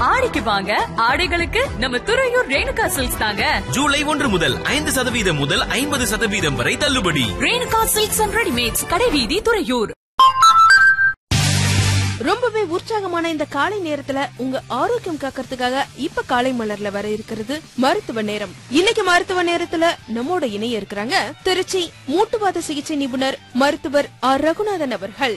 ஆடிக்கு வாங்க ஆடைகளுக்கு நம்ம துறையூர் ரேணுகா சில்க்ஸ் தாங்க ஜூலை ஒன்று முதல் ஐந்து சதவீதம் முதல் ஐம்பது சதவீதம் வரை தள்ளுபடி ரேணுகா சில்க்ஸ் அண்ட் ரெடிமேட்ஸ் கடைவீதி துறையூர் ரொம்பவே உற்சாகமான இந்த காலை நேரத்துல உங்க ஆரோக்கியம் காக்கறதுக்காக இப்ப காலை மலர்ல வர இருக்கிறது மருத்துவ நேரம் இன்னைக்கு மருத்துவ நேரத்துல நம்மோட இணைய இருக்கிறாங்க திருச்சி மூட்டுவாத சிகிச்சை நிபுணர் மருத்துவர் ஆர் ரகுநாதன் அவர்கள்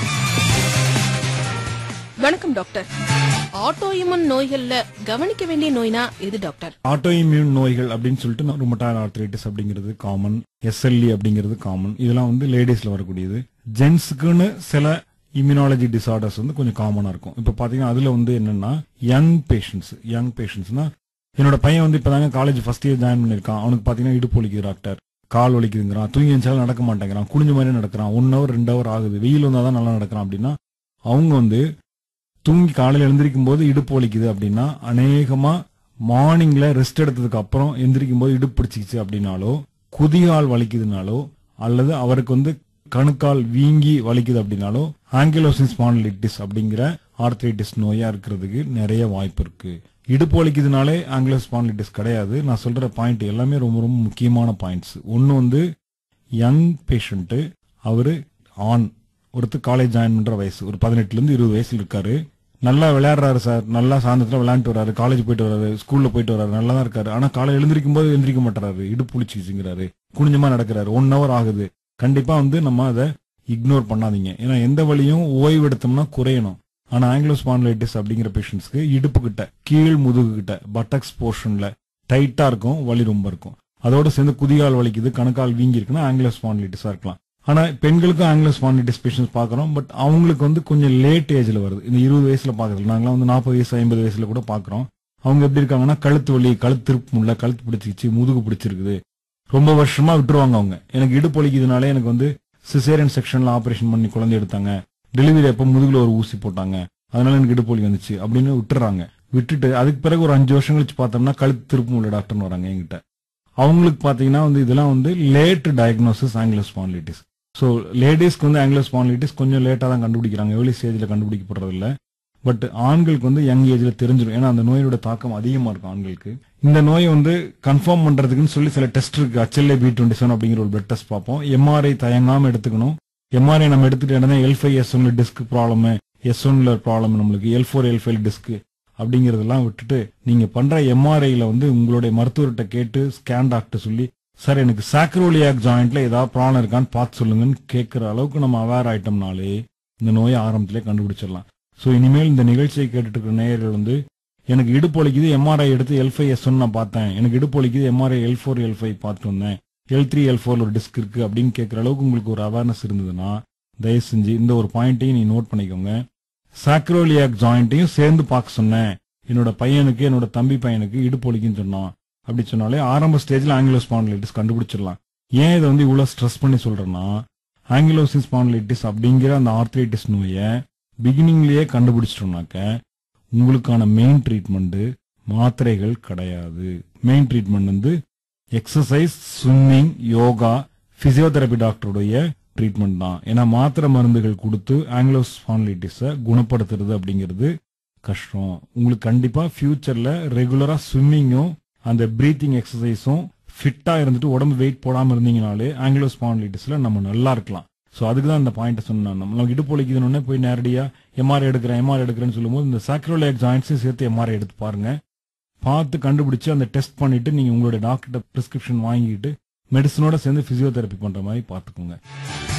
வணக்கம் டாக்டர் ஆட்டோ இம்யூன் நோய்கள்ல கவனிக்க வேண்டிய நோய்னா எது டாக்டர் ஆட்டோ இம்யூன் நோய்கள் அப்படின்னு சொல்லிட்டு ருமட்டாய்டு ஆர்த்ரைட்டிஸ் அப்படிங்கிறது காமன் எஸ்எல்இ அப்படிங்கிறது காமன் இதெல்லாம் வந்து லேடிஸ்ல வரக்கூடியது ஜென்ஸுக்குன்னு சில இம்யூனாலஜி டிசார்டர்ஸ் வந்து கொஞ்சம் காமனா இருக்கும் இப்ப பாத்தீங்கன்னா அதுல வந்து என்னன்னா யங் பேஷண்ட்ஸ் யங் பேஷண்ட்ஸ்னா என்னோட பையன் வந்து இப்பதாங்க காலேஜ் ஃபர்ஸ்ட் இயர் ஜாயின் பண்ணிருக்கான் அவனுக்கு பாத்தீங்கன்னா இடுப்பு வலிக்குது டாக்டர் கால் வலிக்குதுங்கிறான் தூங்கி எஞ்சாலும் நடக்க மாட்டேங்கிறான் குனிஞ்ச மாதிரி நடக்கிறான் ஒன் ஹவர் ரெண்டு ஹவர் ஆகுது வெயில் வந்தா தான் நல்லா நடக்கிறான் அப்படின்னா அவங்க வந்து தூங்கி காலையில எழுந்திருக்கும் போது இடுப்பு வலிக்குது அப்படின்னா அநேகமா மார்னிங்ல ரெஸ்ட் எடுத்ததுக்கு அப்புறம் எந்திரிக்கும் போது இடுப்பு பிடிச்சிக்கிச்சு அப்படின்னாலோ குதிகால் வலிக்குதுனாலோ அல்லது அவருக்கு வந்து கணுக்கால் வீங்கி வலிக்குது அப்படின்னாலோ ஆங்கிலோசின் ஸ்பான்லிட்டிஸ் அப்படிங்கிற ஆர்த்ரைட்டிஸ் நோயா இருக்கிறதுக்கு நிறைய வாய்ப்பு இருக்கு இடுப்பு வலிக்குதுனாலே ஆங்கிலோ ஸ்பான்லிட்டிஸ் கிடையாது நான் சொல்ற பாயிண்ட் எல்லாமே ரொம்ப ரொம்ப முக்கியமான பாயிண்ட்ஸ் ஒன்னு வந்து யங் பேஷண்ட் அவரு ஆண் ஒருத்தர் காலேஜ் ஜாயின் பண்ற வயசு ஒரு பதினெட்டுல இருந்து இருபது வயசுல இருக்காரு நல்லா விளையாடுறாரு சார் நல்லா சாயந்தரத்துல விளையாண்டு வராரு காலேஜ் போயிட்டு வராரு ஸ்கூல்ல போயிட்டு வராரு நல்லா தான் இருக்காரு ஆனா காலை எழுந்திருக்கும் போது எந்திரிக்க மாட்டாரு இடுப்பு புளிச்சுங்கிறாரு குனிஞ்சமா நடக்கிறாரு ஒன் ஹவர் ஆகுது கண்டிப்பா வந்து நம்ம அதை இக்னோர் பண்ணாதீங்க ஏன்னா எந்த வழியும் ஓய்வு எடுத்தோம்னா குறையணும் ஆனா ஆங்கிலோ ஸ்பான்லைட்டிஸ் அப்படிங்கிற பேஷண்ட்ஸ்க்கு இடுப்பு கிட்ட கீழ் முதுகு கிட்ட பட்டக்ஸ் போர்ஷன்ல டைட்டா இருக்கும் வலி ரொம்ப இருக்கும் அதோட சேர்ந்து குதிகால் வலிக்குது கணுக்கால் வீங்கி இருக்குன்னா ஆங்கிலோ ஸ்பான்லைட்டிஸா இருக்கலாம் ஆனா பெண்களுக்கும் ஆங்கிலோ ஸ்பான்லைட்டிஸ் பேஷண்ட்ஸ் பாக்குறோம் பட் அவங்களுக்கு வந்து கொஞ்சம் லேட் ஏஜ்ல வருது இந்த இருபது வயசுல பாக்குறது நாங்களாம் வந்து நாற்பது வயசு ஐம்பது வயசுல கூட பாக்குறோம் அவங்க எப்படி இருக்காங்கன்னா கழுத்து வலி கழுத்து திருப்பு முடியல கழுத்து பிடிச்சிக்கிச்சு முதுகு பிடிச்சிருக்குது ரொம்ப வருஷமா விட்டுருவாங்க அவங்க எனக்கு இடுப்பு வலிக்குதுனாலே எனக்கு வந்து சிசேரியன் செக்ஷன்ல ஆபரேஷன் பண்ணி குழந்தை எடுத்தாங்க டெலிவரி அப்ப முதுகுல ஒரு ஊசி போட்டாங்க அதனால எனக்கு இடுப்பு வலி வந்துச்சு அப்படின்னு விட்டுறாங்க விட்டுட்டு அதுக்கு பிறகு ஒரு அஞ்சு வருஷம் கழிச்சு பார்த்தோம்னா கழுத்து திருப்பு முடியல டாக்டர்னு வராங்க என்கிட்ட அவங்களுக்கு பாத்தீங்கன்னா வந்து இதெல்லாம் வந்து late diagnosis ankylosing spondylitis so லேடிஸ்க்கு வந்து ஆங்கிலோ ஸ்பான்லிட்டிஸ் கொஞ்சம் லேட்டாக தான் கண்டுபிடிக்கிறாங்க ஏர்லி ஸ்டேஜில் கண்டுபிடிக்கப்படுறது இல்ல பட் ஆண்களுக்கு வந்து யங் ஏஜ்ல தெரிஞ்சிடும் ஏன்னா அந்த நோயோட தாக்கம் அதிகமா இருக்கும் ஆண்களுக்கு இந்த நோயை வந்து கன்ஃபார்ம் பண்றதுக்குன்னு சொல்லி சில டெஸ்ட் இருக்கு HLA பி டுவெண்ட்டி செவன் அப்படிங்கிற ஒரு பிளட் டெஸ்ட் பார்ப்போம் எம்ஆர்ஐ தயங்காம எடுத்துக்கணும் எம்ஆர்ஐ நம்ம எடுத்துட்டு எல் ஃபைவ் எஸ் ஒன்ல டிஸ்க் ப்ராப்ளம் எஸ் ஒன்ல ப்ராப்ளம் நம்மளுக்கு L four L five disc அப்படிங்கறதெல்லாம் விட்டுட்டு நீங்க பண்ற எம்ஆர்ஐல வந்து உங்களுடைய மருத்துவர்கிட்ட கேட்டு ஸ்கேன் டாக்டர் சொல்லி சார் எனக்கு சாக்ரோலியாக் ஜாயிண்ட்ல ஏதாவது ப்ராப்ளம் இருக்கான்னு பார்த்து சொல்லுங்கன்னு கேட்கிற அளவுக்கு நம்ம அவேர் ஆயிட்டோம்னாலே இந்த நோயை ஆரம்பத்திலே கண்டுபிடிச்சிடலாம் ஸோ இனிமேல் இந்த நிகழ்ச்சியை கேட்டுட்டு இருக்கிற நேயர்கள் வந்து எனக்கு இடுப்பு வலிக்குது எம்ஆர்ஐ எடுத்து எல் ஃபைவ் எஸ் நான் பார்த்தேன் எனக்கு இடுப்பு வலிக்குது MRI L four L five பார்த்துட்டு வந்தேன் எல் த்ரீ எல் ஃபோர் ஒரு டிஸ்க் இருக்கு அப்படின்னு கேட்குற அளவுக்கு உங்களுக்கு ஒரு அவேர்னஸ் இருந்ததுன்னா தயவு செஞ்சு இந்த ஒரு பாயிண்ட்டையும் நீ நோட் பண்ணிக்கோங்க சாக்ரோலியாக் ஜாயிண்ட்டையும் சேர்ந்து பார்க்க சொன்னேன் என்னோட பையனுக்கு என்னோட தம்பி பையனுக்கு இடுப்பு வலிக்குன்னு சொன்னான் அப்படி சொன்னாலே ஆரம்ப ஸ்டேஜ்ல ஆங்கிலோ ஸ்பான்லைட்டிஸ் கண்டுபிடிச்சிடலாம் ஏன் இதை வந்து இவ்வளவு ஸ்ட்ரெஸ் பண்ணி சொல்றேன்னா ஆங்கிலோசிஸ் ஸ்பான்லைட்டிஸ் அப்படிங்கிற அந்த ஆர்த்ரைட்டிஸ் நோயை பிகினிங்லயே கண்டுபிடிச்சிட்டோம்னாக்க உங்களுக்கான மெயின் ட்ரீட்மெண்ட் மாத்திரைகள் கிடையாது மெயின் ட்ரீட்மெண்ட் வந்து எக்ஸசைஸ் ஸ்விம்மிங் யோகா பிசியோதெரபி டாக்டருடைய ட்ரீட்மெண்ட் தான் ஏன்னா மாத்திரை மருந்துகள் கொடுத்து ஆங்கிலோ ஸ்பான்லைட்டிஸை குணப்படுத்துறது அப்படிங்கிறது கஷ்டம் உங்களுக்கு கண்டிப்பா ஃபியூச்சர்ல ரெகுலரா ஸ்விம்மிங்கும் அந்த பிரீத்திங் எக்ஸசைஸும் ஃபிட்டா இருந்துட்டு உடம்பு வெயிட் போடாம இருந்தீங்கனாலே ஆங்கிலோ ஸ்பான்லைட்டிஸ்ல நம்ம நல்லா இருக்கலாம் ஸோ அதுக்கு தான் இந்த பாயிண்ட் சொன்னேன் நம்ம நமக்கு இடுப்பு வலிக்குதுன்னு போய் நேரடியா எம்ஆர்ஐ எடுக்கிறேன் எம்ஆர்ஐ எடுக்கிறேன்னு சொல்லும்போது இந்த சாக்ரோலேக் ஜாயின்ஸையும் சேர்த்து எம்ஆர்ஐ எடுத்து பாருங்க பார்த்து கண்டுபிடிச்சு அந்த டெஸ்ட் பண்ணிட்டு நீங்க உங்களுடைய டாக்டர்கிட்ட பிரிஸ்கிரிப்ஷன் வாங்கிட்டு மெடிசனோட சேர்ந்து பிசியோதெரப்பி பண்ற மாதிரி பார்த்துக்கோங்க